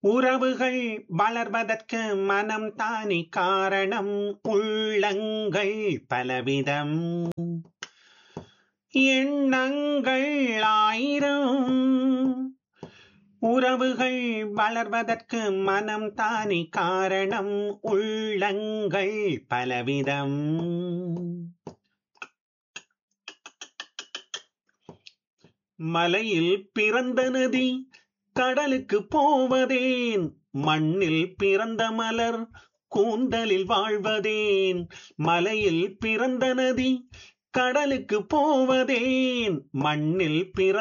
உறவுகள் வளர்வதற்கு மனம் தானே காரணம் உள்ளங்கள் பலவிதம் எண்ணங்கள் ஆயிரம் உறவுகள் வளர்வதற்கு மனம் தானே காரணம் உள்ளங்கள் பலவிதம் மலையில் பிறந்த நதி கடலுக்கு போவதேன் மண்ணில் பிறந்த மலர் கூந்தலில் வாழ்வதேன் மலையில் பிறந்த நதி கடலுக்கு போவதேன் மண்ணில் பிறந்த